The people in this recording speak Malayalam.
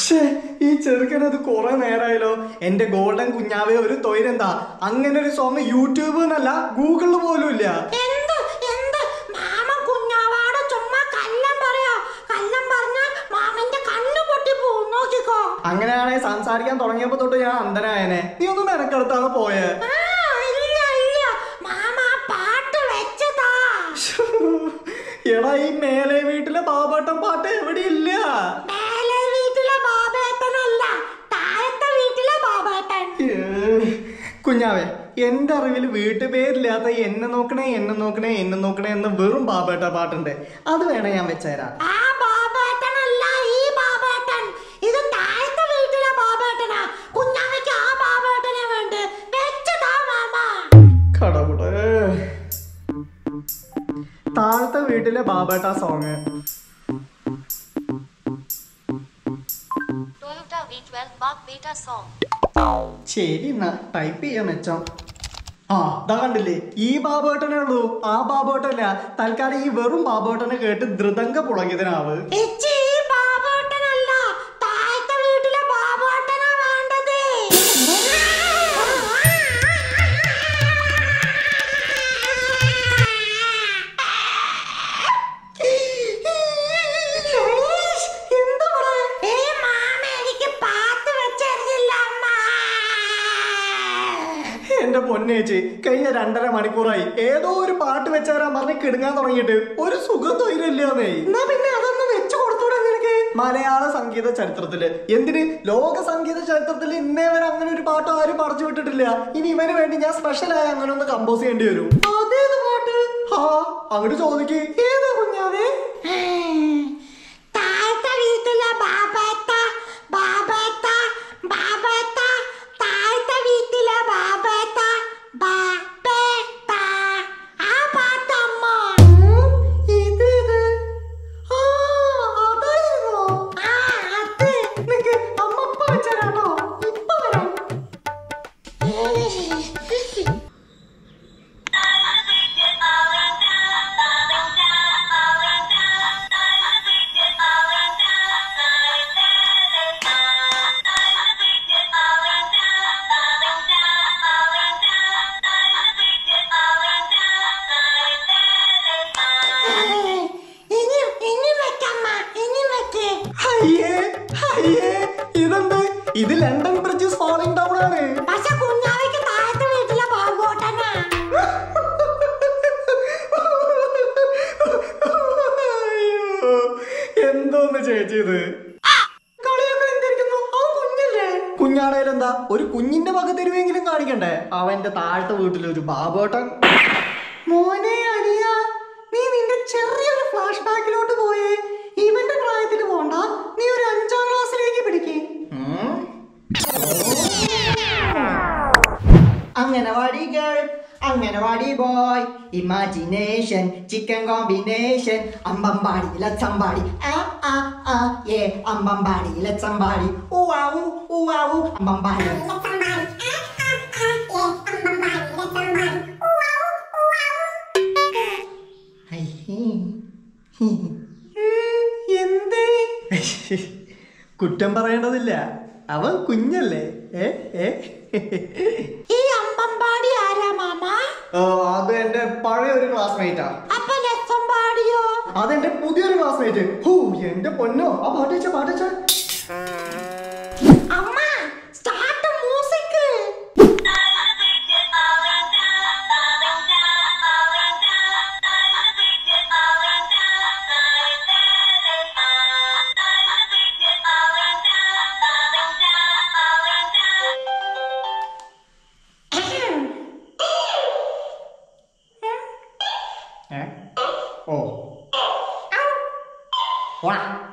ശ്ശേ, ഈ ചെറുക്കനത് കുറെ നേരമായല്ലോ എന്റെ ഗോൾഡൻ കുഞ്ഞാവെ ഒരു തൊയിലെന്താ അങ്ങനെ ഒരു സോങ് യൂട്യൂബ് എന്നല്ല ഗൂഗിളിൽ പോലും ഇല്ല എന്ത് എന്ത് മാമ കുഞ്ഞാവാട് ചുമ്മാ കള്ളം പറയാ കള്ളം പറഞ്ഞ മാമന്റെ കണ്ണു പൊട്ടി പോവും നോക്കിക്കോ അങ്ങനെയാണെങ്കിൽ സംസാരിക്കാൻ തുടങ്ങിയപ്പോ തൊട്ട് ഞാൻ അന്ധനായനെ നീ ഒന്നും മെനക്കെടുത്താണ് പോയെ ആ ഇല്ല ഇല്ല മാമ ആ പാട്ട് വെച്ചതാ എടാ ഈ മേലെ വീട്ടിലെ ബാബാട്ടം പാട്ട് എവിടെയില്ല മേലെ വീട്ടിലെ ബാബേട്ടനല്ല താഴത്തെ വീട്ടിലെ ബാബേട്ടൻ ഏ, കുഞ്ഞാവേ എന്റെ അറിവിൽ വീട്ടുപേരില്ലാത്ത എന്നെ നോക്കണേ എന്നെ നോക്കണേ എന്നെ നോക്കണേ എന്ന് വെറും ബാബേട്ട പാട്ടുണ്ട് അത് വേണേ ഞാൻ വെച്ചേരാം ആ ബാബേട്ടനല്ല ഈ ബാബേട്ടൻ ഇത് താഴത്തെ വീട്ടിലെ ബാബേട്ടനാ കുഞ്ഞാവയ്ക്ക് ആ ബാബേട്ടനെ വേണ്ട വെച്ചതാ മാമ കടവുടെ താഴത്തെ വീട്ടിലെ ബാബേട്ട song Toyota V12 Mark Beta Song. ശരി എന്നാ ടൈപ്പ് ചെയ്യാൻ മെച്ചം ആ ഇതാ കണ്ടില്ലേ ഈ ബാബേട്ടനേ ഉള്ളൂ ആ ബാബേട്ടല്ല തൽക്കാലം ഈ വെറും ബാബേട്ടനെ കേട്ട് ധൃതങ്ക പുളകിതനാവ് ഇച്ചി ഈ ബാബേട്ടനല്ല താഴത്തെ വീട്ടിലെ ബാബേട്ടനാ വേണ്ടത് എന്താ പറയാ ഏ മാമ എനിക്ക് പാത്ത് വെച്ചറിയില്ല അമ്മ എന്റെ പൊന്നേച്ചി കഴിഞ്ഞ രണ്ടര മണിക്കൂറായി ഏതോ ഒരു പാട്ട് വെച്ചേരാൻ പറഞ്ഞ് കിടുങ്ങാൻ തുടങ്ങിയിട്ട് ഒരു സുഖം തൊയിലില്ലാന്നേ എന്നാ പിന്നെ അതൊന്ന് വെച്ചു കൊടുത്തൂടെ നിനക്ക് മലയാള സംഗീത ചരിത്രത്തില് എന്തിന് ലോക സംഗീത ചരിത്രത്തിൽ ഇന്നേ വരെ അങ്ങനെ ഒരു പാട്ട് ആരും പറിച്ചു വിട്ടിട്ടില്ല ഇനി ഇവന് വേണ്ടി ഞാൻ സ്പെഷ്യലായി അങ്ങനെ ഒന്ന് കമ്പോസ് ചെയ്യേണ്ടി വരും അതേത് പാട്ട് ആ അങ്ങോട്ട് ചോദിക്ക് ഏതാ കുഞ്ഞാവേ താഴത്തെ വീട്ടിലെ ബാബേട്ട ബാബേട്ട ബാബേട്ട താഴത്തെ വീട്ടിലെ ബാബേട്ട ബാബേട്ട ആ പാട്ടമ്മ ഇത് ആ അതായിരുന്നോ ആ അത് നിനക്ക് അമ്മ ഇപ്പൊ വെച്ചേരാട്ടോ ഇപ്പൊ വരാം ഇനി ഇനി വെക്കമ്മ ഇനി വെക്ക് അയ്യേ അയ്യേ ഇതെന്ത് ഇത് ലണ്ടൻ ബ്രിഡ്ജസ് ഫാളിംഗ് ഡൗൺ ആണ് പക്ഷെ കുഞ്ഞാവയ്ക്ക് താഴത്തെ വീട്ടിലെ ബാബോട്ടനാ അയ്യോ, എന്തോന്ന് ചേച്ചി ഇത് കളിയൊക്കെ എന്തിരിക്കുന്നു അവൻ കുഞ്ഞല്ലേ കുഞ്ഞാടേലെന്താ ഒരു കുഞ്ഞിന്റെ വക തരുവെങ്കിലും കാണിക്കണ്ടേ അവന്റെ താഴത്തെ വീട്ടിലൊരു ബാബോട്ടൻ മോനെ അനിയ നീ നിന്റെ ചെറിയൊരു ഫ്ലാഷ് ബാക്കിലോട്ട് പോയേ ഇവന്റെ പ്രായത്തിൽ പോണ്ട നീ ഒരു അഞ്ചാം ക്ലാസ്സിലേക്ക് പിടിക്കേ anganwadi girl anganwadi boy imagination chicken combination അമ്പമ്പാടി ലച്ചമ്പാടി ആ ആ ആ ഏ അമ്പമ്പാടി ലച്ചമ്പാടി ഊവാവു ഊവാവു അമ്പമ്പാടി എന്തേ കുറ്റം പറയേണ്ടതില്ല അവൻ കുഞ്ഞല്ലേ ഏ ഏ ഈ അമ്പമ്പാടി ആരാ മാമ ഓ, അത് എന്റെ പഴയ ഒരു ക്ലാസ്മേറ്റാ അപ്പൊ ലച്ചമ്പാടിയോ അതെന്റെ പുതിയൊരു ക്ലാസ്മേറ്റ് ഹൂ എന്റെ പൊന്നോ ആ പാട്ടിച്ച പാട്ടിച്ച അമ്മ സ്റ്റാർട്ട് മ്യൂസിക് ഓ വാ